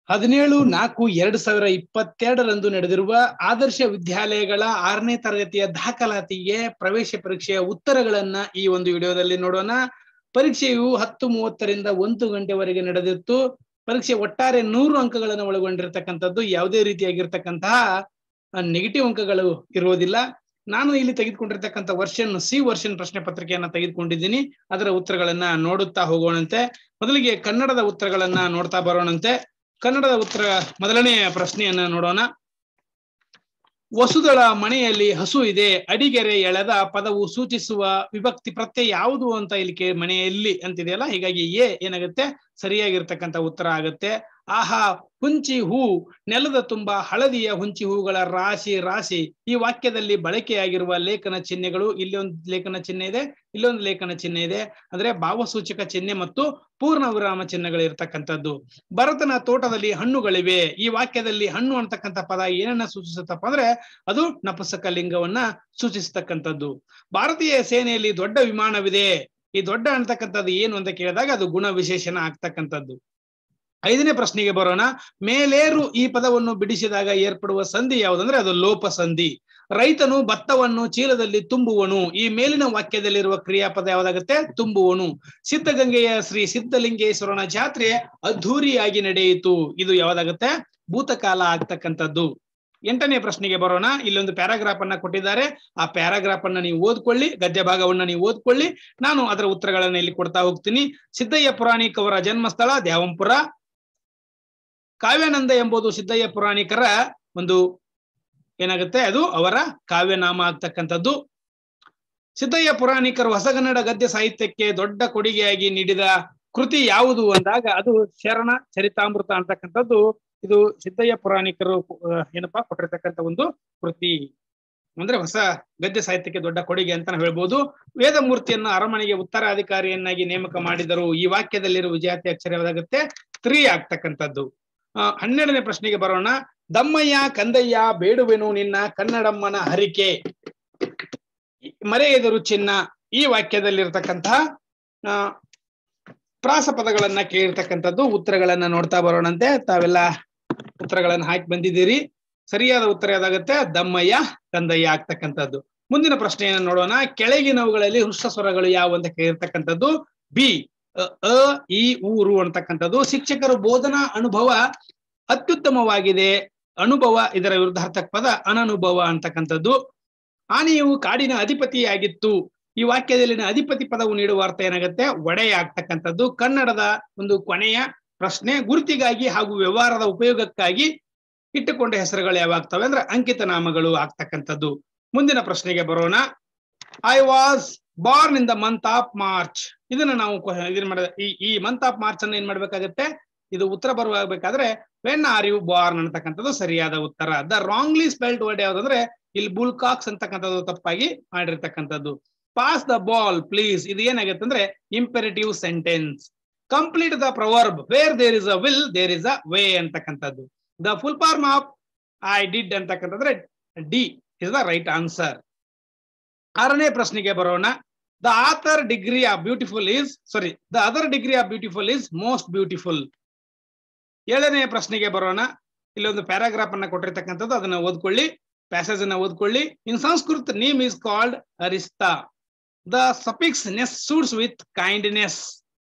ಹದಿನೇಳು ನಾಲ್ಕು ಎರಡ್ ಸಾವಿರ ಇಪ್ಪತ್ತೆರಡರಂದು ನಡೆದಿರುವ ಆದರ್ಶ ವಿದ್ಯಾಲಯಗಳ ಆರನೇ ತರಗತಿಯ ದಾಖಲಾತಿಗೆ ಪ್ರವೇಶ ಪರೀಕ್ಷೆಯ ಉತ್ತರಗಳನ್ನ ಈ ಒಂದು ವಿಡಿಯೋದಲ್ಲಿ ನೋಡೋಣ ಪರೀಕ್ಷೆಯು ಹತ್ತು ಮೂವತ್ತರಿಂದ ಒಂದು ಗಂಟೆವರೆಗೆ ನಡೆದಿತ್ತು ಪರೀಕ್ಷೆ ಒಟ್ಟಾರೆ ನೂರು ಅಂಕಗಳನ್ನು ಒಳಗೊಂಡಿರ್ತಕ್ಕಂಥದ್ದು ಯಾವುದೇ ರೀತಿಯಾಗಿರ್ತಕ್ಕಂತಹ ನೆಗೆಟಿವ್ ಅಂಕಗಳು ಇರುವುದಿಲ್ಲ ನಾನು ಇಲ್ಲಿ ತೆಗೆದುಕೊಂಡಿರ್ತಕ್ಕಂಥ ವರ್ಷನ್ ಸಿ ವರ್ಷನ್ ಪ್ರಶ್ನೆ ಪತ್ರಿಕೆಯನ್ನ ತೆಗೆದುಕೊಂಡಿದ್ದೀನಿ ಅದರ ಉತ್ತರಗಳನ್ನ ನೋಡುತ್ತಾ ಹೋಗೋಣಂತೆ ಮೊದಲಿಗೆ ಕನ್ನಡದ ಉತ್ತರಗಳನ್ನ ನೋಡ್ತಾ ಬರೋಣಂತೆ ಕನ್ನಡದ ಉತ್ತರ ಮೊದಲನೆಯ ಪ್ರಶ್ನೆಯನ್ನ ನೋಡೋಣ ವಸುದಳ ಮನೆಯಲ್ಲಿ ಹಸು ಇದೆ ಅಡಿಗೆರೆ ಎಳೆದ ಪದವು ಸೂಚಿಸುವ ವಿಭಕ್ತಿ ಪ್ರತ್ಯಯ ಯಾವುದು ಅಂತ ಇಲ್ಲಿ ಕೇ ಮನೆಯಲ್ಲಿ ಅಂತಿದೆಯಲ್ಲ ಹೀಗಾಗಿ ಎ ಏನಾಗುತ್ತೆ ಸರಿಯಾಗಿರ್ತಕ್ಕಂಥ ಉತ್ತರ ಆಗುತ್ತೆ ಆಹಾ ಹುಂಚಿ ಹೂ ನೆಲದ ತುಂಬಾ ಹಳದಿಯ ಹುಂಚಿ ಹೂಗಳ ರಾಶಿ ರಾಶಿ ಈ ವಾಕ್ಯದಲ್ಲಿ ಬಳಕೆಯಾಗಿರುವ ಲೇಖನ ಚಿಹ್ನೆಗಳು ಇಲ್ಲಿ ಒಂದು ಲೇಖನ ಚಿಹ್ನೆ ಇದೆ ಇಲ್ಲೊಂದು ಲೇಖನ ಚಿಹ್ನೆ ಇದೆ ಅಂದ್ರೆ ಭಾವಸೂಚಕ ಚಿಹ್ನೆ ಮತ್ತು ಪೂರ್ಣ ವಿರಾಮ ಚಿಹ್ನೆಗಳು ಇರ್ತಕ್ಕಂಥದ್ದು ಭರತನ ತೋಟದಲ್ಲಿ ಹಣ್ಣುಗಳಿವೆ ಈ ವಾಕ್ಯದಲ್ಲಿ ಹಣ್ಣು ಅಂತಕ್ಕಂಥ ಪದ ಏನನ್ನ ಸೂಚಿಸುತ್ತಪ್ಪ ಅಂದ್ರೆ ಅದು ನಪುಸಕ ಲಿಂಗವನ್ನ ಸೂಚಿಸತಕ್ಕಂಥದ್ದು ಭಾರತೀಯ ಸೇನೆಯಲ್ಲಿ ದೊಡ್ಡ ವಿಮಾನವಿದೆ ಈ ದೊಡ್ಡ ಅಂತಕ್ಕಂಥದ್ದು ಏನು ಅಂತ ಕೇಳಿದಾಗ ಅದು ಗುಣ ವಿಶೇಷಣ ಆಗ್ತಕ್ಕಂಥದ್ದು ಐದನೇ ಪ್ರಶ್ನೆಗೆ ಬರೋಣ ಮೇಲೇರು ಈ ಪದವನ್ನು ಬಿಡಿಸಿದಾಗ ಏರ್ಪಡುವ ಸಂಧಿ ಯಾವುದಂದ್ರೆ ಅದು ಲೋಪ ಸಂಧಿ ರೈತನು ಭತ್ತವನ್ನು ಚೀಲದಲ್ಲಿ ತುಂಬುವನು ಈ ಮೇಲಿನ ವಾಕ್ಯದಲ್ಲಿರುವ ಕ್ರಿಯಾಪದ ಯಾವ್ದಾಗುತ್ತೆ ತುಂಬುವನು ಸಿದ್ಧಗಂಗೆಯ ಶ್ರೀ ಸಿದ್ಧಲಿಂಗೇಶ್ವರನ ಜಾತ್ರೆ ಅದ್ಧೂರಿಯಾಗಿ ನಡೆಯಿತು ಇದು ಯಾವ್ದಾಗುತ್ತೆ ಭೂತಕಾಲ ಆಗ್ತಕ್ಕಂಥದ್ದು ಎಂಟನೇ ಪ್ರಶ್ನೆಗೆ ಬರೋಣ ಇಲ್ಲೊಂದು ಪ್ಯಾರಾಗ್ರಾಫ್ ಅನ್ನ ಕೊಟ್ಟಿದ್ದಾರೆ ಆ ಪ್ಯಾರಾಗ್ರಾಫ್ ಅನ್ನ ನೀವು ಓದ್ಕೊಳ್ಳಿ ಗದ್ಯ ಭಾಗವನ್ನ ನೀವು ಓದ್ಕೊಳ್ಳಿ ನಾನು ಅದರ ಉತ್ತರಗಳನ್ನ ಇಲ್ಲಿ ಕೊಡ್ತಾ ಹೋಗ್ತೀನಿ ಸಿದ್ದಯ್ಯ ಪುರಾಣಿಕ್ ಅವರ ಜನ್ಮಸ್ಥಳ ದ್ಯಾವಂಪುರ ಕಾವ್ಯಾನಂದ ಎಂಬುದು ಸಿದ್ದಯ್ಯ ಪುರಾಣಿಕರ ಒಂದು ಏನಾಗುತ್ತೆ ಅದು ಅವರ ಕಾವ್ಯನಾಮ ಆಗ್ತಕ್ಕಂಥದ್ದು ಸಿದ್ದಯ್ಯ ಪುರಾಣಿಕರು ಹೊಸಗನ್ನಡ ಗದ್ಯ ಸಾಹಿತ್ಯಕ್ಕೆ ದೊಡ್ಡ ಕೊಡುಗೆಯಾಗಿ ನೀಡಿದ ಕೃತಿ ಯಾವುದು ಅಂದಾಗ ಅದು ಶರಣ ಚರಿತಾಮೃತ ಅಂತಕ್ಕಂಥದ್ದು ಇದು ಸಿದ್ದಯ್ಯ ಪುರಾಣಿಕರು ಏನಪ್ಪಾ ಕೊಟ್ಟಿರ್ತಕ್ಕಂಥ ಒಂದು ಕೃತಿ ಅಂದ್ರೆ ಹೊಸ ಗದ್ಯ ಸಾಹಿತ್ಯಕ್ಕೆ ದೊಡ್ಡ ಕೊಡುಗೆ ಅಂತ ಹೇಳ್ಬೋದು ವೇದಮೂರ್ತಿಯನ್ನು ಅರಮನೆಗೆ ಉತ್ತರಾಧಿಕಾರಿಯನ್ನಾಗಿ ನೇಮಕ ಮಾಡಿದರು ಈ ವಾಕ್ಯದಲ್ಲಿರುವ ವಿಜಾತಿ ಅಕ್ಷರ ಯಾವ್ದಾಗುತ್ತೆ ತ್ರೀ ಆಗ್ತಕ್ಕಂಥದ್ದು ಹನ್ನೆರಡನೇ ಪ್ರಶ್ನೆಗೆ ಬರೋಣ ದಮ್ಮಯ್ಯ ಕಂದಯ್ಯ ಬೇಡುವೆನು ನಿನ್ನ ಕನ್ನಡಮ್ಮನ ಹರಿಕೆ ಮರೆಯದರು ಚಿನ್ನ ಈ ವಾಕ್ಯದಲ್ಲಿರ್ತಕ್ಕಂತಹ ಪ್ರಾಸ ಪದಗಳನ್ನ ಕೇಳಿರ್ತಕ್ಕಂಥದ್ದು ಉತ್ತರಗಳನ್ನ ನೋಡ್ತಾ ಬರೋಣಂತೆ ತಾವೆಲ್ಲ ಉತ್ತರಗಳನ್ನ ಹಾಕಿ ಬಂದಿದ್ದೀರಿ ಸರಿಯಾದ ಉತ್ತರ ಯಾವ್ದಾಗುತ್ತೆ ದಮ್ಮಯ್ಯ ಕಂದಯ್ಯ ಆಗ್ತಕ್ಕಂಥದ್ದು ಮುಂದಿನ ಪ್ರಶ್ನೆಯನ್ನ ನೋಡೋಣ ಕೆಳಗಿನವುಗಳಲ್ಲಿ ಹೃಷ್ಟ ಸ್ವರಗಳು ಯಾವ ಅಂತ ಕೇಳಿರ್ತಕ್ಕಂಥದ್ದು ಬಿ ಅ ಈ ಊರು ಅಂತಕ್ಕಂಥದ್ದು ಶಿಕ್ಷಕರು ಬೋಧನಾ ಅನುಭವ ಅತ್ಯುತ್ತಮವಾಗಿದೆ ಅನುಭವ ಇದರ ವಿರುದ್ಧಾರ್ಥಕ ಪದ ಅನನುಭವ ಅಂತಕ್ಕಂಥದ್ದು ಆನೆಯು ಕಾಡಿನ ಅಧಿಪತಿಯಾಗಿತ್ತು ಈ ವಾಕ್ಯದಲ್ಲಿನ ಅಧಿಪತಿ ಪದವು ನೀಡುವ ಅರ್ಥ ಏನಾಗುತ್ತೆ ಒಡೆಯ ಆಗ್ತಕ್ಕಂಥದ್ದು ಕನ್ನಡದ ಒಂದು ಕೊನೆಯ ಪ್ರಶ್ನೆ ಗುರುತಿಗಾಗಿ ಹಾಗೂ ವ್ಯವಹಾರದ ಉಪಯೋಗಕ್ಕಾಗಿ ಇಟ್ಟುಕೊಂಡ ಹೆಸರುಗಳು ಯಾವಾಗ್ತವೆ ಅಂದ್ರೆ ಅಂಕಿತ ನಾಮಗಳು ಆಗ್ತಕ್ಕಂಥದ್ದು ಮುಂದಿನ ಪ್ರಶ್ನೆಗೆ ಬರೋಣ I was born in the month of March ಇದನ್ನ ನಾವು ಇದನ್ನ ಮಾಡ ಈ ಈ ಮಂತ್ ಆಫ್ ಮಾರ್ಚ್ ಅನ್ನ ಏನ್ ಮಾಡ್ಬೇಕಾಗತ್ತೆ ಇದು ಉತ್ತರ ಬರಬೇಕಾದ್ರೆ ವೆನ್ ಆರ್ ಯು ಬಾರ್ನ್ ಅಂತಕ್ಕಂಥದ್ದು ಸರಿಯಾದ ಉತ್ತರ ದ ರಾಂಗ್ಲಿ ಸ್ಪೆಲ್ಡ್ ವರ್ಡ್ ಯಾವ್ದಂದ್ರೆ ಇಲ್ಲಿ ಬುಲ್ಕಾಕ್ಸ್ ಅಂತಕ್ಕಂಥದ್ದು ತಪ್ಪಾಗಿ ಮಾಡಿರ್ತಕ್ಕಂಥದ್ದು ಪಾಸ್ ದ ಬಾಲ್ ಪ್ಲೀಸ್ ಇದು ಏನಾಗುತ್ತೆ ಅಂದ್ರೆ imperative sentence complete the proverb where there is a will there is a way ಅಂತಕ್ಕಂಥದ್ದು the full form of I did ಅಂತಕ್ಕಂಥದ್ರೆ D is the right answer ಆರನೇ ಪ್ರಶ್ನೆಗೆ ಬರೋಣ the other degree of beautiful is sorry the other degree of beautiful is most beautiful ಏಳನೇ ಪ್ರಶ್ನೆಗೆ ಬರೋಣ ಇಲ್ಲೊಂದು paragraph ಅನ್ನ ಕೊಟ್ಟಿರ್ತಕ್ಕಂಥದ್ದು ಅದನ್ನ ಓದ್ಕೊಳ್ಳಿ ಪ್ಯಾಸೇಜ್ ಅನ್ನ ಓದ್ಕೊಳ್ಳಿ in Sanskrit name is called ಅರಿಸ್ತಾ the suffix ness suits with kindness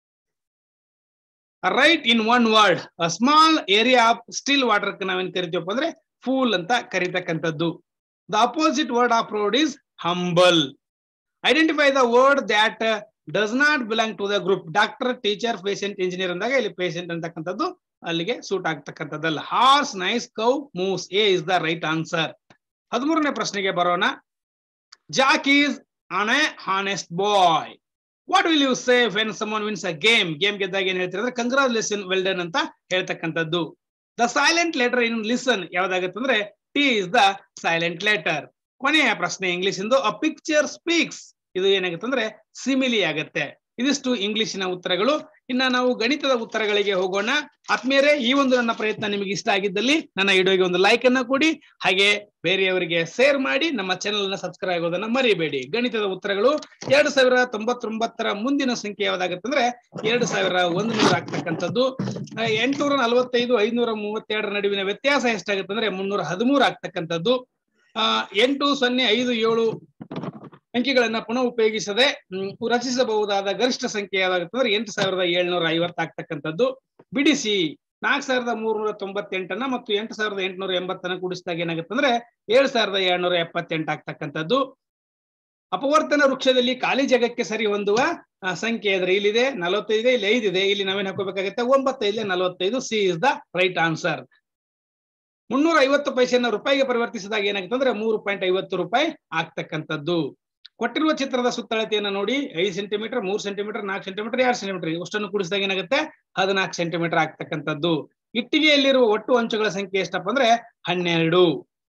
right in one word a small area of still water ನಾವೇನ್ ಕರಿತೀವಪ್ಪ ಅಂದ್ರೆ ಫೂಲ್ ಅಂತ ಕರಿತಕ್ಕಂಥದ್ದು the opposite word of proud is humble identify the word that does not belong to the group doctor teacher patient engineer ಅಂದಾಗ ಇಲ್ಲಿ patient ಅಂತಕ್ಕಂಥದ್ದು ಅಲ್ಲಿಗೆ suit ಆಗ್ತಕ್ಕಂಥದ್ದಲ್ಲ horse neighs cow moos A is the right answer ಹದಿಮೂರನೇ ಪ್ರಶ್ನೆಗೆ ಬರೋಣ Jack is an a honest boy what will you say when someone wins a game game ಗೆದ್ದಾಗ ಏನ್ ಹೇಳ್ತಾರೆ ಅಂದ್ರೆ ಕಂಗ್ರಾಚುಲೇಷನ್ ವೆಲ್ ಡನ್ ಅಂತ ಹೇಳ್ತಕ್ಕಂಥದ್ದು the silent letter in listen ಯಾವ್ದಾಗತ್ತೆ ಅಂದ್ರೆ T is the silent letter ಕೊನೆಯ ಪ್ರಶ್ನೆ ಇಂಗ್ಲಿಷ್ ಇಂದು ಅ ಪಿಕ್ಚರ್ ಸ್ಪೀಕ್ಸ್ ಇದು ಏನಾಗುತ್ತೆ ಅಂದ್ರೆ ಸಿಮಿಲಿ ಆಗತ್ತೆ ಇದಿಷ್ಟು ಇಂಗ್ಲಿಶಿನ ಉತ್ತರಗಳು ಇನ್ನ ನಾವು ಗಣಿತದ ಉತ್ತರಗಳಿಗೆ ಹೋಗೋಣ ಆತ್ಮೀಯರೇ ಈ ಒಂದು ನನ್ನ ಪ್ರಯತ್ನ ನಿಮಗೆ ಇಷ್ಟ ಆಗಿದ್ದಲ್ಲಿ ನನ್ನ ವಿಡಿಯೋಗೆ ಒಂದು ಲೈಕ್ ಅನ್ನ ಕೊಡಿ ಹಾಗೆ ಬೇರೆಯವರಿಗೆ ಶೇರ್ ಮಾಡಿ ನಮ್ಮ ಚಾನೆಲ್ ಅನ್ನ ಸಬ್ಸ್ಕ್ರೈಬ್ ಆಗೋದನ್ನ ಮರಿಬೇಡಿ ಗಣಿತದ ಉತ್ತರಗಳು ಎರಡು ಸಾವಿರ ತೊಂಬತ್ತೊಂಬತ್ತರ ಮುಂದಿನ ಸಂಖ್ಯೆ ಯಾವ್ದಾಗತ್ತಂದ್ರೆ ಎರಡು ಸಾವಿರ ಒಂದು ನೂರ ಆಗ್ತಕ್ಕಂಥದ್ದು ಆ, ಎಂಟ್ನೂರ ನಲವತ್ತೈದು ಐನೂರ ಮೂವತ್ತೆರಡರ ನಡುವಿನ ವ್ಯತ್ಯಾಸ ಎಷ್ಟಾಗುತ್ತೆ ಅಂದ್ರೆ ಮುನ್ನೂರ ಹದಿಮೂರು ಆಗ್ತಕ್ಕಂಥದ್ದು ಆ ಎಂಟು ಸೊನ್ನೆ ಐದು ಏಳು ಅಂಕಿಗಳನ್ನ ಪುನಃ ಉಪಯೋಗಿಸದೆ ಹ್ಮ್, ರಚಿಸಬಹುದಾದ ಗರಿಷ್ಠ ಸಂಖ್ಯೆ ಯಾವ್ದಾಗುತ್ತೆ ಅಂದ್ರೆ ಎಂಟು ಸಾವಿರದ ಏಳ್ನೂರ ಐವತ್ತು ಆಗ್ತಕ್ಕಂಥದ್ದು ಬಿಡಿಸಿ ನಾಲ್ಕು ಸಾವಿರದ ಮೂರ್ನೂರ ತೊಂಬತ್ತೆಂಟನ್ನ ಮತ್ತು ಎಂಟು ಸಾವಿರದ ಎಂಟುನೂರ ಎಂಬತ್ತನ್ನ ಕೂಡಿಸಿದಾಗ ಏನಾಗುತ್ತೆ ಅಂದ್ರೆ ಏಳು ಸಾವಿರದ ಏಳ್ನೂರ ಎಪ್ಪತ್ತೆಂಟು ಆಗ್ತಕ್ಕಂಥದ್ದು ಅಪವರ್ತನ ವೃಕ್ಷದಲ್ಲಿ ಖಾಲಿ ಜಾಗಕ್ಕೆ ಸರಿ ಹೊಂದುವ ಆ, ಸಂಖ್ಯೆ ಇದ್ರೆ ಇಲ್ಲಿದೆ ನಲವತ್ತೈದು ಇಲ್ಲಿ ಐದಿದೆ ಇಲ್ಲಿ ನಾವೇನ್ ಹಾಕೋಬೇಕಾಗುತ್ತೆ ಒಂಬತ್ತೈದು ನಲವತ್ತೈದು C is the right answer ಮುನ್ನೂರ ಐವತ್ತು ಪೈಸೆಯನ್ನ ರೂಪಾಯಿಗೆ ಪರಿವರ್ತಿಸಿದಾಗ ಏನಾಗುತ್ತೆ ಅಂದ್ರೆ ಮೂರು ಪಾಯಿಂಟ್ ಐವತ್ತು ರೂಪಾಯಿ ಆಗ್ತಕ್ಕಂಥದ್ದು ಕೊಟ್ಟಿರುವ ಚಿತ್ರದ ಸುತ್ತಳತೆಯನ್ನು ನೋಡಿ ಐದು ಸೆಂಟಿಮೀಟರ್ ಮೂರು ಸೆಂಟಿಮೀಟರ್ ನಾಲ್ಕು ಸೆಂಟಿಮೀಟರ್ ಎರಡು ಸೆಂಟಿಮೀಟರ್ ಅಷ್ಟನ್ನು ಕೂಡಿಸಿದಾಗ ಏನಾಗುತ್ತೆ ಹದಿನಾಲ್ಕು ಸೆಂಟಿಮೀಟರ್ ಆಗ್ತಕ್ಕಂಥದ್ದು ಇಟ್ಟಿಗೆಯಲ್ಲಿರುವ ಒಟ್ಟು ಅಂಚುಗಳ ಸಂಖ್ಯೆ ಎಷ್ಟಪ್ಪ ಅಂದ್ರೆ ಹನ್ನೆರಡು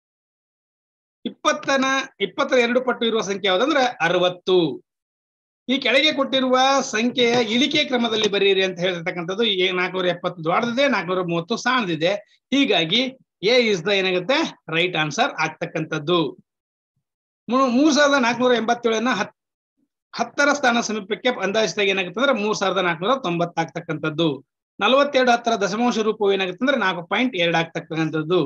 ಇಪ್ಪತ್ತನ ಇಪ್ಪತ್ತರ ಎರಡು ಪಟ್ಟು ಇರುವ ಸಂಖ್ಯೆ ಯಾವ್ದಂದ್ರೆ ಅರವತ್ತು ಈ ಕೆಳಗೆ ಕೊಟ್ಟಿರುವ ಸಂಖ್ಯೆಯ ಇಳಿಕೆ ಕ್ರಮದಲ್ಲಿ ಬರೀರಿ ಅಂತ ಹೇಳಿರ್ತಕ್ಕಂಥದ್ದು ಏ ನಾಲ್ಕುನೂರ ಎಪ್ಪತ್ತು ದೊಡ್ಡದಿದೆ ನಾಲ್ಕುನೂರ ಮೂವತ್ತು ಸಣ್ಣದಿದೆ ಹೀಗಾಗಿ ಎ ಇಸ್ ದ ಏನಾಗುತ್ತೆ ರೈಟ್ ಆನ್ಸರ್ ಆಗ್ತಕ್ಕಂಥದ್ದು ಮೂ- ಮೂರ್ ಸಾವಿರದ ನಾಲ್ಕುನೂರ ಎಂಬತ್ತೇಳನ್ನ ಹತ್ ಹತ್ತರ ಸ್ಥಾನ ಸಮೀಪಕ್ಕೆ ಅಂದಾಜಿಸಿದಾಗ ಏನಾಗುತ್ತೆ ಅಂದ್ರೆ ಮೂರ್ ಸಾವಿರದ ನಾಲ್ಕುನೂರ ತೊಂಬತ್ತಾಗ್ತಕ್ಕಂಥದ್ದು ನಲವತ್ತೆರಡು ಹತ್ತರ ದಶಮಾಂಶ ರೂಪವು ಏನಾಗುತ್ತೆ ಅಂದ್ರೆ ನಾಲ್ಕು ಪಾಯಿಂಟ್ ಎರಡು ಆಗ್ತಕ್ಕಂಥದ್ದು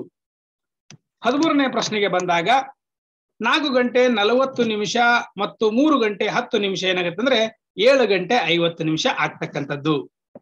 ಹದಿಮೂರನೇ ಪ್ರಶ್ನೆಗೆ ಬಂದಾಗ ನಾಲ್ಕು ಗಂಟೆ ನಲವತ್ತು ನಿಮಿಷ ಮತ್ತು ಮೂರು ಗಂಟೆ ಹತ್ತು ನಿಮಿಷ ಏನಾಗುತ್ತೆ ಅಂದ್ರೆ ಏಳು ಗಂಟೆ ಐವತ್ತು ನಿಮಿಷ ಆಗ್ತಕ್ಕಂಥದ್ದು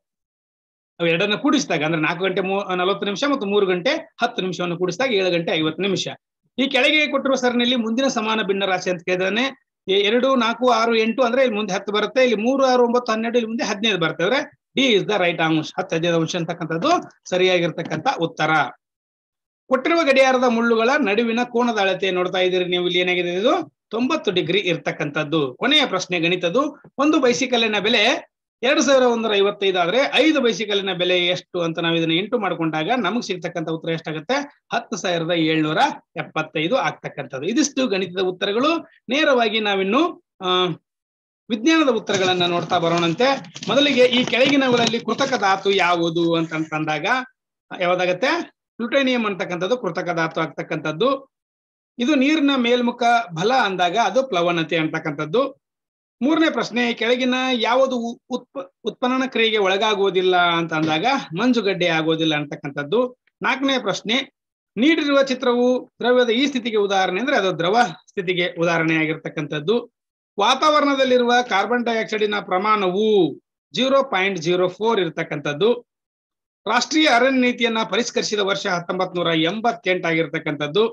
ಅವು ಎರಡನ್ನ ಕೂಡಿಸಿದಾಗ ಅಂದ್ರೆ ನಾಲ್ಕು ಗಂಟೆ ಮೂ- ನಲವತ್ತು ನಿಮಿಷ ಮತ್ತು ಮೂರು ಗಂಟೆ ಹತ್ತು ನಿಮಿಷವನ್ನು ಕೂಡಿಸಿದಾಗ ಏಳು ಗಂಟೆ ಐವತ್ತು ನಿಮಿಷ ಈ ಕೆಳಗೆ ಕೊಟ್ಟಿರುವ ಸರಣಿಯಲ್ಲಿ ಮುಂದಿನ ಸಮಾನ ಭಿನ್ನ ರಾಶಿ ಅಂತ ಕೇಳಿದಾನೆ ಎ- ಎರಡು ನಾಲ್ಕು ಆರು ಎಂಟು ಅಂದ್ರೆ ಇಲ್ಲಿ ಮುಂದೆ ಹತ್ತು ಬರುತ್ತೆ ಇಲ್ಲಿ ಮೂರು ಆರು ಒಂಬತ್ತು ಹನ್ನೆರಡು ಇಲ್ಲಿ ಮುಂದೆ ಹದಿನೈದು ಬರುತ್ತೆ ಅಂದ್ರೆ ಡಿ ಇಸ್ ದ ರೈಟ್ ಅಂಶ ಹತ್ತು ಹದಿನೈದು ಅಂಶ ಅಂತಕ್ಕಂಥದ್ದು ಸರಿಯಾಗಿರ್ತಕ್ಕಂಥ ಉತ್ತರ ಕೊಟ್ಟಿರುವ ಗಡಿಯಾರದ ಮುಳ್ಳುಗಳ ನಡುವಿನ ಕೋನದ ಅಳತೆ ನೋಡ್ತಾ ಇದ್ದೀರಿ ನೀವು ಇಲ್ಲಿ ಏನಾಗಿದೆ ಇದು ತೊಂಬತ್ತು ಡಿಗ್ರಿ ಇರ್ತಕ್ಕಂಥದ್ದು ಕೊನೆಯ ಪ್ರಶ್ನೆ ಗಣಿತದ್ದು ಒಂದು ಬೈಸಿಕಲಿನ ಬೆಲೆ ಎರಡು ಸಾವಿರ ಒಂದೂರ ಐವತ್ತೈದು ಆದ್ರೆ ಐದು ಬೈಸಿಕಲಿನ ಬೆಲೆ ಎಷ್ಟು ಅಂತ ನಾವು ಇದನ್ನ ಎಂಟು ಮಾಡ್ಕೊಂಡಾಗ ನಮಗೆ ಸಿಗ್ತಕ್ಕಂಥ ಉತ್ತರ ಎಷ್ಟಾಗುತ್ತೆ ಹತ್ತು ಸಾವಿರದ ಏಳ್ನೂರ ಎಪ್ಪತ್ತೈದು ಆಗ್ತಕ್ಕಂಥದ್ದು ಇದಿಷ್ಟು ಗಣಿತದ ಉತ್ತರಗಳು ನೇರವಾಗಿ ನಾವಿನ್ನು ಆ ವಿಜ್ಞಾನದ ಉತ್ತರಗಳನ್ನ ನೋಡ್ತಾ ಬರೋಣಂತೆ ಮೊದಲಿಗೆ ಈ ಕೆಳಗಿನವುಗಳಲ್ಲಿ ಕೃತಕ ಧಾತು ಯಾವುದು ಅಂತಂದಾಗ ಯಾವ್ದಾಗತ್ತೆ ಪ್ಲುಟೋನಿಯಂ ಅಂತಕ್ಕಂಥದ್ದು ಕೃತಕ ಧಾತು ಆಗ್ತಕ್ಕಂಥದ್ದು ಇದು ನೀರಿನ ಮೇಲ್ಮುಖ ಬಲ ಅಂದಾಗ ಅದು ಪ್ಲವನತೆ ಅಂತಕ್ಕಂಥದ್ದು ಮೂರನೇ ಪ್ರಶ್ನೆ ಕೆಳಗಿನ ಯಾವುದು ಉ- ಉತ್ಪ ಉತ್ಪನ್ನ ಕ್ರಿಯೆಗೆ ಒಳಗಾಗುವುದಿಲ್ಲ ಅಂತ ಅಂದಾಗ ಮಂಜುಗಡ್ಡೆ ಆಗೋದಿಲ್ಲ ಅಂತಕ್ಕಂಥದ್ದು ನಾಲ್ಕನೇ ಪ್ರಶ್ನೆ ನೀಡಿರುವ ಚಿತ್ರವು ದ್ರವ್ಯದ ಈ ಸ್ಥಿತಿಗೆ ಉದಾಹರಣೆ ಅಂದ್ರೆ ಅದು ದ್ರವ ಸ್ಥಿತಿಗೆ ಉದಾಹರಣೆ ಆಗಿರ್ತಕ್ಕಂಥದ್ದು ವಾತಾವರಣದಲ್ಲಿರುವ ಕಾರ್ಬನ್ ಡೈಆಕ್ಸೈಡಿನ ಪ್ರಮಾಣವು ಜೀರೋ ಪಾಯಿಂಟ್ ಜೀರೋ ಫೋರ್ ಇರತಕ್ಕಂಥದ್ದು ರಾಷ್ಟ್ರೀಯ ಅರಣ್ಯ ನೀತಿಯನ್ನ ಪರಿಷ್ಕರಿಸಿದ ವರ್ಷ ಹತ್ತೊಂಬತ್ ನೂರ ಎಂಬತ್ತೆಂಟಾಗಿರ್ತಕ್ಕಂಥದ್ದು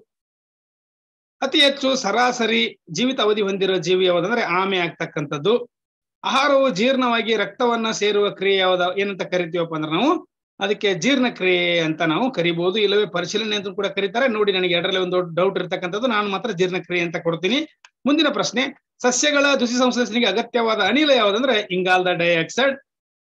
ಅತಿ ಹೆಚ್ಚು ಸರಾಸರಿ ಜೀವಿತ ಅವಧಿ ಹೊಂದಿರುವ ಜೀವಿ ಯಾವುದಂದ್ರೆ ಆಮೆ ಆಗ್ತಕ್ಕಂಥದ್ದು ಆಹಾರವು ಜೀರ್ಣವಾಗಿ ರಕ್ತವನ್ನ ಸೇರುವ ಕ್ರಿಯೆ ಯಾವ್ದ ಏನಂತ ಕರಿತೀವಪ್ಪ ಅಂದ್ರೆ ನಾವು ಅದಕ್ಕೆ ಜೀರ್ಣಕ್ರಿಯೆ ಅಂತ ನಾವು ಕರಿಬಹುದು ಇಲ್ಲವೇ ಪರಿಶೀಲನೆ ಅಂತ ಕೂಡ ಕರೀತಾರೆ ನೋಡಿ ನನಗೆ ಎರಡರಲ್ಲಿ ಒಂದು ಡೌಟ್ ಇರ್ತಕ್ಕಂಥದ್ದು ನಾನು ಮಾತ್ರ ಜೀರ್ಣಕ್ರಿಯೆ ಅಂತ ಕೊಡ್ತೀನಿ ಮುಂದಿನ ಪ್ರಶ್ನೆ ಸಸ್ಯಗಳ ದುಸಿ ಸಂಶ್ಲೇಷಣೆಗೆ ಅಗತ್ಯವಾದ ಅನಿಲ ಯಾವುದಂದ್ರೆ ಇಂಗಾಲದ ಡೈಆಕ್ಸೈಡ್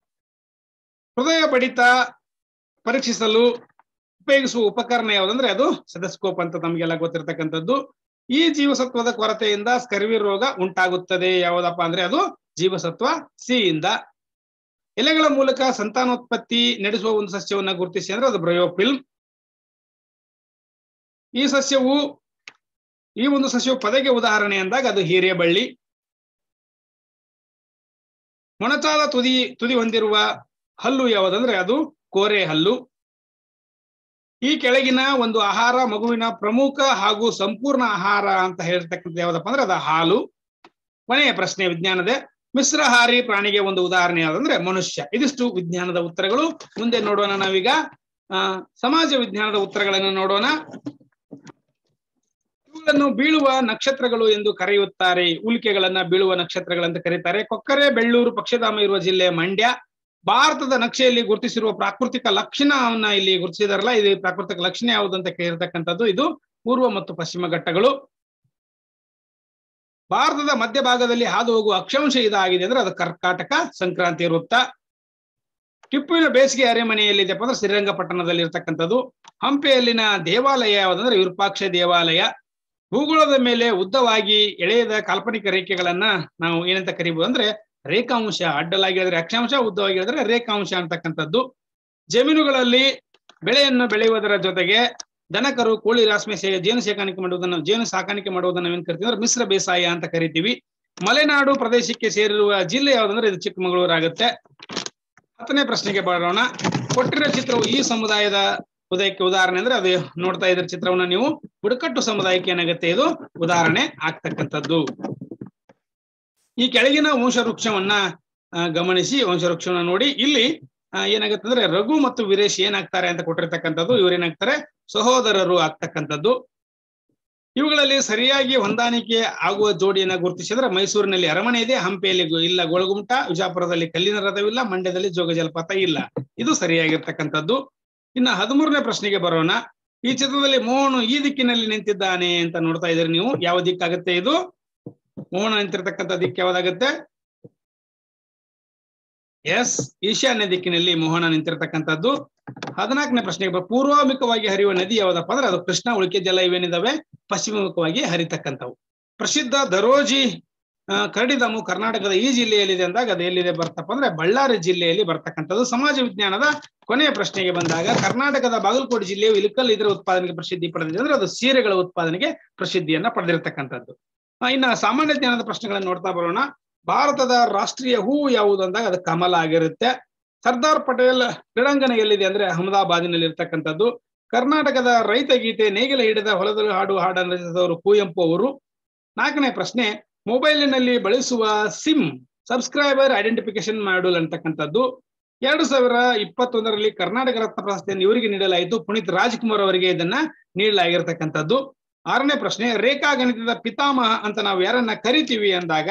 ಹೃದಯ ಬಡಿತ ಪರೀಕ್ಷಿಸಲು ಉಪಯೋಗಿಸುವ ಉಪಕರಣ ಯಾವುದಂದ್ರೆ ಅದು ಸೆದಸ್ಕೋಪ್ ಅಂತ ನಮಗೆಲ್ಲ ಗೊತ್ತಿರತಕ್ಕಂಥದ್ದು ಈ ಜೀವಸತ್ವದ ಕೊರತೆಯಿಂದ ಸ್ಕರ್ವಿ ರೋಗ ಉಂಟಾಗುತ್ತದೆ ಯಾವುದಪ್ಪ ಅಂದ್ರೆ ಅದು ಜೀವಸತ್ವ ಸಿ ಇಂದ ಎಲೆಗಳ ಮೂಲಕ ಸಂತಾನೋತ್ಪತ್ತಿ ನಡೆಸುವ ಒಂದು ಸಸ್ಯವನ್ನ ಗುರುತಿಸಿ ಅಂದ್ರೆ ಅದು ಬ್ರಯೋಫಿಲ್ಮ್ ಈ ಸಸ್ಯವು ಈ ಒಂದು ಸಸ್ಯವು ಪದಗೆ ಉದಾಹರಣೆ ಅಂದಾಗ ಅದು ಹೀರೆಬಳ್ಳಿ ಮೊಣಚಾದ ತುದಿ ತುದಿ ಹೊಂದಿರುವ ಹಲ್ಲು ಯಾವುದಂದ್ರೆ ಅದು ಕೋರೆ ಹಲ್ಲು ಈ ಕೆಳಗಿನ ಒಂದು ಆಹಾರ ಮಗುವಿನ ಪ್ರಮುಖ ಹಾಗೂ ಸಂಪೂರ್ಣ ಆಹಾರ ಅಂತ ಹೇಳ್ತಕ್ಕಂಥ ಯಾವ್ದಪ್ಪ ಅಂದ್ರೆ ಅದು ಹಾಲು ಕೊನೆಯ ಪ್ರಶ್ನೆ ವಿಜ್ಞಾನದ ಮಿಶ್ರಹಾರಿ ಪ್ರಾಣಿಗೆ ಒಂದು ಉದಾಹರಣೆ ಯಾವ್ದಂದ್ರೆ ಮನುಷ್ಯ ಇದಿಷ್ಟು ವಿಜ್ಞಾನದ ಉತ್ತರಗಳು ಮುಂದೆ ನೋಡೋಣ ನಾವೀಗ ಆ ಸಮಾಜ ವಿಜ್ಞಾನದ ಉತ್ತರಗಳನ್ನು ನೋಡೋಣ ಇವುಗಳನ್ನು ಬೀಳುವ ನಕ್ಷತ್ರಗಳು ಎಂದು ಕರೆಯುತ್ತಾರೆ ಉಲ್ಕೆಗಳನ್ನ ಬೀಳುವ ನಕ್ಷತ್ರಗಳಂತ ಕರೀತಾರೆ ಕೊಕ್ಕರೆ ಬೆಳ್ಳೂರು ಪಕ್ಷಧಾಮ ಇರುವ ಜಿಲ್ಲೆ ಮಂಡ್ಯ ಭಾರತದ ನಕ್ಷೆಯಲ್ಲಿ ಗುರುತಿಸಿರುವ ಪ್ರಾಕೃತಿಕ ಲಕ್ಷಣವನ್ನ ಇಲ್ಲಿ ಗುರುತಿಸಿದಾರಲ್ಲ ಇದು ಪ್ರಾಕೃತಿಕ ಲಕ್ಷಣ ಯಾವುದು ಅಂತ ಕೇಳಿರ್ತಕ್ಕಂಥದ್ದು ಇದು ಪೂರ್ವ ಮತ್ತು ಪಶ್ಚಿಮ ಘಟ್ಟಗಳು ಭಾರತದ ಮಧ್ಯಭಾಗದಲ್ಲಿ ಹಾದು ಹೋಗುವ ಅಕ್ಷಾಂಶ ಇದಾಗಿದೆ ಅಂದ್ರೆ ಅದು ಕರ್ಕಾಟಕ ಸಂಕ್ರಾಂತಿ ವೃತ್ತ ಟಿಪ್ಪುವಿನ ಬೇಸಿಗೆ ಅರೆಮನೆಯಲ್ಲಿದೆಪ್ಪ ಅಂದ್ರೆ ಶ್ರೀರಂಗಪಟ್ಟಣದಲ್ಲಿ ಇರ್ತಕ್ಕಂಥದ್ದು ಹಂಪೆಯಲ್ಲಿನ ದೇವಾಲಯ ಯಾವುದಂದ್ರೆ ವಿರೂಪಾಕ್ಷ ದೇವಾಲಯ ಭೂಗೋಳದ ಮೇಲೆ ಉದ್ದವಾಗಿ ಎಳೆಯದ ಕಾಲ್ಪನಿಕ ರೇಖೆಗಳನ್ನ ನಾವು ಏನಂತ ಕರಿಬಹುದು ಅಂದ್ರೆ ರೇಖಾಂಶ ಅಡ್ಡಲಾಗಿ ಹೇಳಿದ್ರೆ ಅಕ್ಷಾಂಶ ಉದ್ದವಾಗಿ ಹೇಳಿದ್ರೆ ರೇಖಾಂಶ ಅಂತಕ್ಕಂಥದ್ದು ಜಮೀನುಗಳಲ್ಲಿ ಬೆಳೆಯನ್ನು ಬೆಳೆಯುವುದರ ಜೊತೆಗೆ ದನಕರು ಕೋಳಿ ರಾಸ್ಮೆ ಸೇ ಜೇನು ಸಾಕಾಣಿಕೆ ಮಾಡುವುದನ್ನು ಜೇನು ಸಾಕಾಣಿಕೆ ಮಾಡುವುದನ್ನು ನಾವೇನ್ ಕರಿತೀವಿ ಅಂದ್ರೆ ಮಿಶ್ರ ಬೇಸಾಯ ಅಂತ ಕರಿತೀವಿ ಮಲೆನಾಡು ಪ್ರದೇಶಕ್ಕೆ ಸೇರಿರುವ ಜಿಲ್ಲೆ ಯಾವ್ದಂದ್ರೆ ಇದು ಚಿಕ್ಕಮಗಳೂರು ಆಗುತ್ತೆ ಹತ್ತನೇ ಪ್ರಶ್ನೆಗೆ ಬರೋಣ ಕೊಟ್ಟಿರೋ ಚಿತ್ರವು ಈ ಸಮುದಾಯದ ಉದಯಕ್ಕೆ ಉದಾಹರಣೆ ಅಂದ್ರೆ ಅದು ನೋಡ್ತಾ ಇದ್ರ ಚಿತ್ರವನ್ನ ನೀವು ಬುಡಕಟ್ಟು ಸಮುದಾಯಕ್ಕೆ ಏನಾಗುತ್ತೆ ಇದು ಉದಾಹರಣೆ ಆಗ್ತಕ್ಕಂಥದ್ದು ಈ ಕೆಳಗಿನ ವಂಶವೃಕ್ಷವನ್ನ ಆ, ಗಮನಿಸಿ ವಂಶವೃಕ್ಷವನ್ನ ನೋಡಿ ಇಲ್ಲಿ ಆ, ಏನಾಗುತ್ತೆ ಅಂದ್ರೆ ರಘು ಮತ್ತು ವೀರೇಶ್ ಏನಾಗ್ತಾರೆ ಅಂತ ಕೊಟ್ಟಿರ್ತಕ್ಕಂಥದ್ದು ಇವ್ರೇನಾಗ್ತಾರೆ ಸಹೋದರರು ಆಗ್ತಕ್ಕಂಥದ್ದು ಇವುಗಳಲ್ಲಿ ಸರಿಯಾಗಿ ಹೊಂದಾಣಿಕೆ ಆಗುವ ಜೋಡಿಯನ್ನ ಗುರುತಿಸಿದ್ರೆ ಮೈಸೂರಿನಲ್ಲಿ ಅರಮನೆ ಇದೆ ಹಂಪಿಯಲ್ಲಿ ಗು- ಇಲ್ಲ ಗೋಳಗುಮಟ ವಿಜಾಪುರದಲ್ಲಿ ಕಲ್ಲಿನ ರಥವಿಲ್ಲ ಮಂಡ್ಯದಲ್ಲಿ ಜೋಗ ಜಲಪಾತ ಇಲ್ಲ ಇದು ಸರಿಯಾಗಿರ್ತಕ್ಕಂಥದ್ದು ಇನ್ನು ಹದಿಮೂರನೇ ಪ್ರಶ್ನೆಗೆ ಬರೋಣ ಈ ಚಿತ್ರದಲ್ಲಿ ಮೋಹನು ಈ ದಿಕ್ಕಿನಲ್ಲಿ ನಿಂತಿದ್ದಾನೆ ಅಂತ ನೋಡ್ತಾ ಇದ್ದೀರಿ ನೀವು ಯಾವ ದಿಕ್ಕಾಗುತ್ತೆ ಇದು ಮೋಹನ ನಿಂತಿರ್ತಕ್ಕಂಥ ದಿಕ್ಕು ಯಾವ್ದಾಗುತ್ತೆ ಎಸ್ ಈಶಾನ್ಯ ದಿಕ್ಕಿನಲ್ಲಿ ಮೋಹನ ನಿಂತಿರ್ತಕ್ಕಂಥದ್ದು ಹದಿನಾಲ್ಕನೇ ಪ್ರಶ್ನೆಗೆ ಬ- ಪೂರ್ವಾಭಿಮುಖವಾಗಿ ಹರಿಯುವ ನದಿ ಯಾವ್ದಪ್ಪ ಅಂದ್ರೆ ಅದು ಕೃಷ್ಣ ಉಳಿಕೆ ಜಲ ಇವೇನಿದಾವೆ ಪಶ್ಚಿಮಮುಖವಾಗಿ ಹರಿತಕ್ಕಂಥವು ಪ್ರಸಿದ್ಧ ದರೋಜಿ ಆ, ಕರಡಿಧಾಮು ಕರ್ನಾಟಕದ ಈ ಜಿಲ್ಲೆಯಲ್ಲಿದೆ ಅಂದಾಗ ಅದು ಎಲ್ಲಿದೆ ಬರ್ತಪ್ಪ ಅಂದ್ರೆ ಬಳ್ಳಾರಿ ಜಿಲ್ಲೆಯಲ್ಲಿ ಬರ್ತಕ್ಕಂಥದ್ದು ಸಮಾಜ ವಿಜ್ಞಾನದ ಕೊನೆಯ ಪ್ರಶ್ನೆಗೆ ಬಂದಾಗ ಕರ್ನಾಟಕದ ಬಾಗಲಕೋಟೆ ಜಿಲ್ಲೆಯು ಇಲಕಲ್ ಇದರ ಉತ್ಪಾದನೆಗೆ ಪ್ರಸಿದ್ಧಿ ಪಡೆದಿದೆ ಅಂದ್ರೆ ಅದು ಸೀರೆಗಳ ಉತ್ಪಾದನೆಗೆ ಪ್ರಸಿದ್ಧಿಯನ್ನ ಪಡೆದಿರತಕ್ಕಂಥದ್ದು ಆ, ಇನ್ನ ಸಾಮಾನ್ಯ ಜ್ಞಾನದ ಪ್ರಶ್ನೆಗಳನ್ನು ನೋಡ್ತಾ ಬರೋಣ ಭಾರತದ ರಾಷ್ಟ್ರೀಯ ಹೂವು ಯಾವುದು ಅಂದಾಗ ಅದು ಕಮಲ ಆಗಿರುತ್ತೆ ಸರ್ದಾರ್ ಪಟೇಲ್ ಕ್ರೀಡಾಂಗಣ ಎಲ್ಲಿದೆ ಅಂದ್ರೆ ಅಹಮದಾಬಾದಿನಲ್ಲಿ ಇರ್ತಕ್ಕಂಥದ್ದು ಕರ್ನಾಟಕದ ರೈತ ಗೀತೆ ನೇಗಿಲ ಹಿಡಿದ ಹೊಲದಲ್ಲಿ ಹಾಡು ಹಾಡನ್ನು ರಚಿಸಿದವರು ಕುವೆಂಪು ಅವರು ನಾಲ್ಕನೇ ಪ್ರಶ್ನೆ ಮೊಬೈಲಿನಲ್ಲಿ ಬಳಸುವ ಸಿಮ್ ಸಬ್ಸ್ಕ್ರೈಬರ್ ಐಡೆಂಟಿಫಿಕೇಶನ್ ಮಾಡ್ಯೂಲ್ ಅಂತಕ್ಕಂಥದ್ದು ಎರಡು ಸಾವಿರ ಇಪ್ಪತ್ತೊಂದರಲ್ಲಿ ಕರ್ನಾಟಕ ರತ್ನ ಪ್ರಶಸ್ತಿಯನ್ನು ಇವರಿಗೆ ನೀಡಲಾಯಿತು ಪುನೀತ್ ರಾಜ್ಕುಮಾರ್ ಅವರಿಗೆ ಇದನ್ನ ನೀಡಲಾಗಿರ್ತಕ್ಕಂಥದ್ದು ಆರನೇ ಪ್ರಶ್ನೆ ರೇಖಾ ಗಣಿತದ ಪಿತಾಮಹ ಅಂತ ನಾವು ಯಾರನ್ನ ಕರಿತೀವಿ ಅಂದಾಗ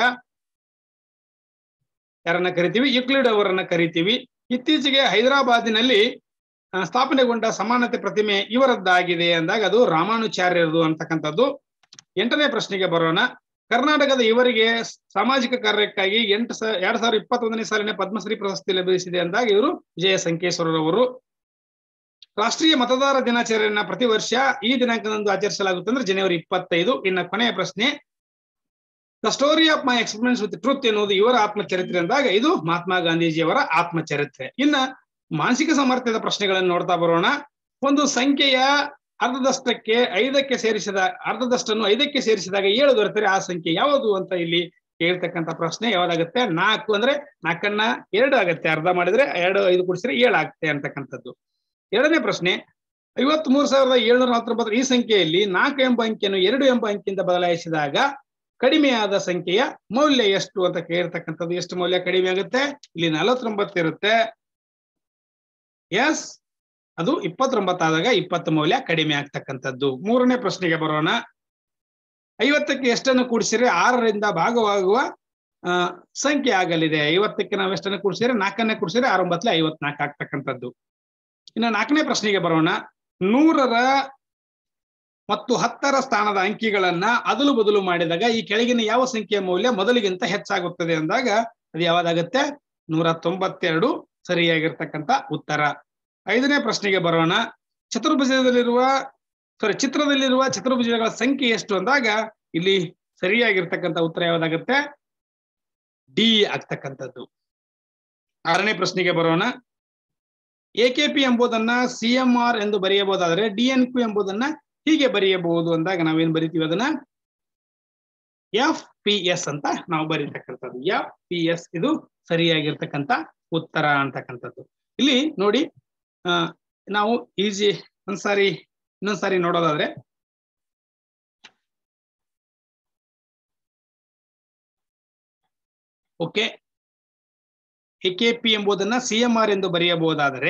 ಯಾರನ್ನ ಕರಿತೀವಿ ಯುಕ್ಲಿಡ್ ಅವರನ್ನ ಕರಿತೀವಿ ಇತ್ತೀಚೆಗೆ ಹೈದರಾಬಾದಿನಲ್ಲಿ ಆ, ಸ್ಥಾಪನೆಗೊಂಡ ಸಮಾನತೆ ಪ್ರತಿಮೆ ಇವರದ್ದಾಗಿದೆ ಅಂದಾಗ ಅದು ರಾಮಾನುಚಾರ್ಯರದು ಅಂತಕ್ಕಂಥದ್ದು ಎಂಟನೇ ಪ್ರಶ್ನೆಗೆ ಬರೋಣ ಕರ್ನಾಟಕದ ಇವರಿಗೆ ಸಾಮಾಜಿಕ ಕಾರ್ಯಕ್ಕಾಗಿ ಎಂಟು ಸ ಎರಡ್ ಸಾವಿರದ ಇಪ್ಪತ್ತೊಂದನೇ ಸಾಲಿನ ಪದ್ಮಶ್ರೀ ಪ್ರಶಸ್ತಿ ಲಭಿಸಿದೆ ಅಂದಾಗ ಇವರು ವಿಜಯ ಸಂಕೇಶ್ವರರವರು ರಾಷ್ಟ್ರೀಯ ಮತದಾರ ದಿನಾಚರಣೆಯನ್ನ ಪ್ರತಿ ವರ್ಷ ಈ ದಿನಾಂಕದಂದು ಆಚರಿಸಲಾಗುತ್ತೆ ಅಂದ್ರೆ ಜನವರಿ ಇಪ್ಪತ್ತೈದು ಇನ್ನ ಕೊನೆಯ ಪ್ರಶ್ನೆ the story of my experience with truth ಎನ್ನುವುದು ಇವರ ಆತ್ಮಚರಿತ್ರೆ ಅಂದಾಗ ಇದು ಮಹಾತ್ಮ ಗಾಂಧೀಜಿಯವರ ಆತ್ಮಚರಿತ್ರೆ ಇನ್ನ ಮಾನಸಿಕ ಸಾಮರ್ಥ್ಯದ ಪ್ರಶ್ನೆಗಳನ್ನು ನೋಡ್ತಾ ಬರೋಣ ಒಂದು ಸಂಖ್ಯೆಯ ಅರ್ಧದಷ್ಟಕ್ಕೆ ಐದಕ್ಕೆ ಸೇರಿಸಿದ ಅರ್ಧದಷ್ಟನ್ನು ಐದಕ್ಕೆ ಸೇರಿಸಿದಾಗ ಏಳು ದೊರೆತರೆ ಆ ಸಂಖ್ಯೆ ಯಾವುದು ಅಂತ ಇಲ್ಲಿ ಕೇಳ್ತಕ್ಕಂಥ ಪ್ರಶ್ನೆ ಯಾವ್ದಾಗುತ್ತೆ ನಾಲ್ಕು ಅಂದ್ರೆ ನಾಲ್ಕನ್ನ ಎರಡು ಆಗತ್ತೆ ಅರ್ಧ ಮಾಡಿದ್ರೆ ಎರಡು ಐದು ಕೂಡಿಸಿದ್ರೆ ಏಳು ಆಗುತ್ತೆ ಅಂತಕ್ಕಂಥದ್ದು ಎರಡನೇ ಪ್ರಶ್ನೆ ಐವತ್ ಮೂರು ಸಾವಿರದ ಏಳ್ನೂರ ಹತ್ತೊಂಬತ್ತರ ಈ ಸಂಖ್ಯೆಯಲ್ಲಿ ನಾಲ್ಕು ಎಂಬ ಅಂಕಿಯನ್ನು ಎರಡು ಎಂಬ ಅಂಕಿಯಿಂದ ಬದಲಾಯಿಸಿದಾಗ ಕಡಿಮೆಯಾದ ಸಂಖ್ಯೆಯ ಮೌಲ್ಯ ಎಷ್ಟು ಅಂತ ಕೇಳಿರ್ತಕ್ಕಂಥದ್ದು ಎಷ್ಟು ಮೌಲ್ಯ ಕಡಿಮೆ ಆಗುತ್ತೆ ಇಲ್ಲಿ ನಲವತ್ತೊಂಬತ್ತು ಇರುತ್ತೆ ಎಸ್ ಅದು ಇಪ್ಪತ್ತೊಂಬತ್ತಾದಾಗ ಇಪ್ಪತ್ತು ಮೌಲ್ಯ ಕಡಿಮೆ ಆಗ್ತಕ್ಕಂಥದ್ದು ಮೂರನೇ ಪ್ರಶ್ನೆಗೆ ಬರೋಣ ಐವತ್ತಕ್ಕೆ ಎಷ್ಟನ್ನು ಕೂಡಿಸಿದ್ರೆ ಆರರಿಂದ ಭಾಗವಾಗುವ ಆ, ಸಂಖ್ಯೆ ಆಗಲಿದೆ ಐವತ್ತಕ್ಕೆ ನಾವು ಎಷ್ಟನ್ನು ಕೂಡಿಸಿದ್ರೆ ನಾಲ್ಕನ್ನೇ ಕೂಡಿಸಿದ್ರೆ ಆರೊಂಬತ್ತಲೆ ಐವತ್ನಾಲ್ಕು ಆಗ್ತಕ್ಕಂಥದ್ದು ಇನ್ನು ನಾಲ್ಕನೇ ಪ್ರಶ್ನೆಗೆ ಬರೋಣ ನೂರರ ಮತ್ತು ಹತ್ತರ ಸ್ಥಾನದ ಅಂಕಿಗಳನ್ನ ಅದಲು ಬದಲು ಮಾಡಿದಾಗ ಈ ಕೆಳಗಿನ ಯಾವ ಸಂಖ್ಯೆಯ ಮೌಲ್ಯ ಮೊದಲಿಗಿಂತ ಹೆಚ್ಚಾಗುತ್ತದೆ ಅಂದಾಗ ಅದು ಯಾವ್ದಾಗತ್ತೆ ನೂರ ತೊಂಬತ್ತೆರಡು ಸರಿಯಾಗಿರ್ತಕ್ಕಂಥ ಉತ್ತರ ಐದನೇ ಪ್ರಶ್ನೆಗೆ ಬರೋಣ ಚತುರ್ಭುಜದಲ್ಲಿರುವ ಸಾರಿ ಚಿತ್ರದಲ್ಲಿರುವ ಚತುರ್ಭುಜಗಳ ಸಂಖ್ಯೆ ಎಷ್ಟು ಅಂದಾಗ ಇಲ್ಲಿ ಸರಿಯಾಗಿರ್ತಕ್ಕಂಥ ಉತ್ತರ ಯಾವ್ದಾಗತ್ತೆ ಡಿ ಆಗ್ತಕ್ಕಂಥದ್ದು ಆರನೇ ಪ್ರಶ್ನೆಗೆ ಬರೋಣ ಎಕೆಪಿ ಎಂಬುದನ್ನ ಸಿಎಂಆರ್ ಎಂದು ಬರೆಯಬಹುದಾದರೆ ಡಿಎನ್ಕ್ಯೂ ಎಂಬುದನ್ನ ಹೀಗೆ ಬರೆಯಬಹುದು ಅಂದಾಗ ನಾವೇನ್ ಬರಿತೀವಿ ಅದನ್ನ ಎಫ್ ಪಿ ಎಸ್ ಅಂತ ನಾವು ಬರೀತಕ್ಕಂಥದ್ದು ಎಫ್ ಪಿ ಎಸ್ ಇದು ಸರಿಯಾಗಿರ್ತಕ್ಕಂಥ ಉತ್ತರ ಅಂತಕ್ಕಂಥದ್ದು ಇಲ್ಲಿ ನೋಡಿ ಆ ನಾವು ಈಜಿ ಒಂದ್ಸಾರಿ ಇನ್ನೊಂದ್ಸಾರಿ ನೋಡೋದಾದ್ರೆ ಓಕೆ ಎಕೆಪಿ ಎಂಬುದನ್ನ ಸಿಎಂಆರ್ ಎಂದು ಬರೆಯಬಹುದಾದರೆ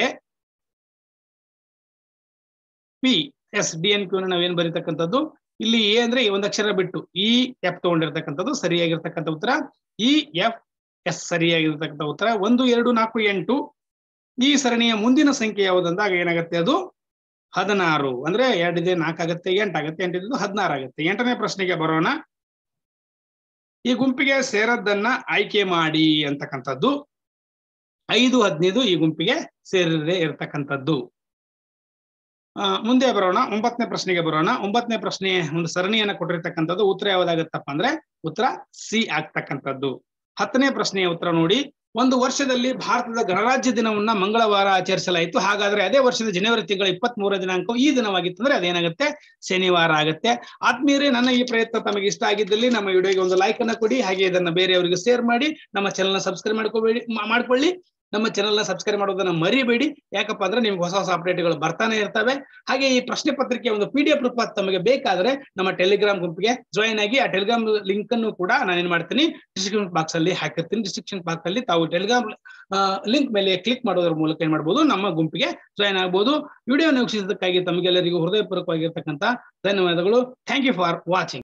P S D N Q ನಾವೇನ್ ಬರೀತಕ್ಕಂಥದ್ದು ಇಲ್ಲಿ ಎ ಅಂದ್ರೆ ಒಂದ್ ಅಕ್ಷರ ಬಿಟ್ಟು ಇ ಎಫ್ ತಗೊಂಡಿರ್ತಕ್ಕಂಥದ್ದು ಸರಿಯಾಗಿರ್ತಕ್ಕಂಥ ಉತ್ತರ ಇ ಎಫ್ ಎಸ್ ಸರಿಯಾಗಿರ್ತಕ್ಕಂಥ ಉತ್ತರ ಒಂದು ಎರಡು ನಾಲ್ಕು ಎಂಟು ಈ ಸರಣಿಯ ಮುಂದಿನ ಸಂಖ್ಯೆ ಯಾವುದಂದಾಗ ಏನಾಗುತ್ತೆ ಅದು ಹದಿನಾರು ಅಂದ್ರೆ ಎರಡಿದೆ ನಾಲ್ಕಾಗತ್ತೆ ಎಂಟಾಗತ್ತೆ ಎಂಟಿದ್ದು ಹದಿನಾರು ಆಗುತ್ತೆ ಎಂಟನೇ ಪ್ರಶ್ನೆಗೆ ಬರೋಣ ಈ ಗುಂಪಿಗೆ ಸೇರದ್ದನ್ನ ಆಯ್ಕೆ ಮಾಡಿ ಅಂತಕ್ಕಂಥದ್ದು ಐದು ಹದಿನೈದು ಈ ಗುಂಪಿಗೆ ಸೇರಿದೆ ಇರತಕ್ಕಂಥದ್ದು ಆ, ಮುಂದೆ ಬರೋಣ ಒಂಬತ್ತನೇ ಪ್ರಶ್ನೆಗೆ ಬರೋಣ ಒಂಬತ್ತನೇ ಪ್ರಶ್ನೆ ಒಂದು ಸರಣಿಯನ್ನ ಕೊಟ್ಟಿರ್ತಕ್ಕಂಥದ್ದು ಉತ್ತರ ಯಾವ್ದಾಗತ್ತಪ್ಪ ಅಂದ್ರೆ ಉತ್ತರ ಸಿ ಆಗ್ತಕ್ಕಂಥದ್ದು ಹತ್ತನೇ ಪ್ರಶ್ನೆಯ ಉತ್ತರ ನೋಡಿ ಒಂದು ವರ್ಷದಲ್ಲಿ ಭಾರತದ ಗಣರಾಜ್ಯ ದಿನವನ್ನ ಮಂಗಳವಾರ ಆಚರಿಸಲಾಯಿತು ಹಾಗಾದ್ರೆ ಅದೇ ವರ್ಷದ ಜನವರಿ ತಿಂಗಳ ಇಪ್ಪತ್ತ್ ಮೂರ ದಿನಾಂಕ ಈ ದಿನವಾಗಿತ್ತು ಅಂದ್ರೆ ಅದೇನಾಗುತ್ತೆ ಶನಿವಾರ ಆಗುತ್ತೆ ಆತ್ಮೀಯರೇ ನನ್ನ ಈ ಪ್ರಯತ್ನ ತಮಗೆ ಇಷ್ಟ ಆಗಿದ್ದಲ್ಲಿ ನಮ್ಮ ವಿಡಿಯೋಗೆ ಒಂದು ಲೈಕ್ ಅನ್ನ ಕೊಡಿ ಹಾಗೆ ಇದನ್ನ ಬೇರೆಯವರಿಗೆ ಶೇರ್ ಮಾಡಿ ನಮ್ಮ ಚಾನೆಲ್ ಸಬ್ಸ್ಕ್ರೈಬ್ ಮಾಡ್ಕೋಬೇಡಿ ಮಾ- ಮಾಡ್ಕೊಳ್ಳಿ ನಮ್ಮ ಚಾನೆಲ್ ನ ಸಬ್ಸ್ಕ್ರೈಬ್ ಮಾಡೋದನ್ನ ಮರಿಬೇಡಿ ಯಾಕಪ್ಪ ಅಂದ್ರೆ ನಿಮ್ಗೆ ಹೊಸ ಹೊಸ ಅಪ್ಡೇಟ್ಗಳು ಬರ್ತಾನೆ ಇರ್ತವೆ ಹಾಗೆ ಈ ಪ್ರಶ್ನೆ ಪತ್ರಿಕೆ ಒಂದು ಪಿ ಡಿ ಎಫ್ ರೂಪ ತಮಗೆ ಬೇಕಾದ್ರೆ ನಮ್ಮ ಟೆಲಿಗ್ರಾಮ್ ಗುಂಪಿಗೆ ಜಾಯಿನ್ ಆಗಿ ಆ ಟೆಲಿಗ್ರಾಮ್ ಲಿಂಕ್ ಅನ್ನು ಕೂಡ ನಾನು ಏನ್ ಮಾಡ್ತೀನಿ ಡಿಸ್ಕ್ರಿಪ್ಷನ್ ಬಾಕ್ಸ್ ಅಲ್ಲಿ ಹಾಕಿರ್ತೀನಿ ಡಿಸ್ಕ್ರಿಪ್ಷನ್ ಬಾಕ್ಸ್ ಅಲ್ಲಿ ತಾವು ಟೆಲಿಗ್ರಾಮ್ ಲಿಂಕ್ ಮೇಲೆ ಕ್ಲಿಕ್ ಮಾಡೋದ್ರ ಮೂಲಕ ಏನ್ ಮಾಡ್ಬೋದು ನಮ್ಮ ಗುಂಪಿಗೆ ಜಾಯಿನ್ ಆಗ್ಬೋದು ವಿಡಿಯೋ ವೀಕ್ಷಿಸಿದ್ದಕ್ಕಾಗಿ ತಮಗೆಲ್ಲರಿಗೂ ಹೃದಯಪೂರ್ವಕವಾಗಿರ್ತಕ್ಕಂಥ ಧನ್ಯವಾದಗಳು ಥ್ಯಾಂಕ್ ಯು ಫಾರ್ ವಾಚಿಂಗ್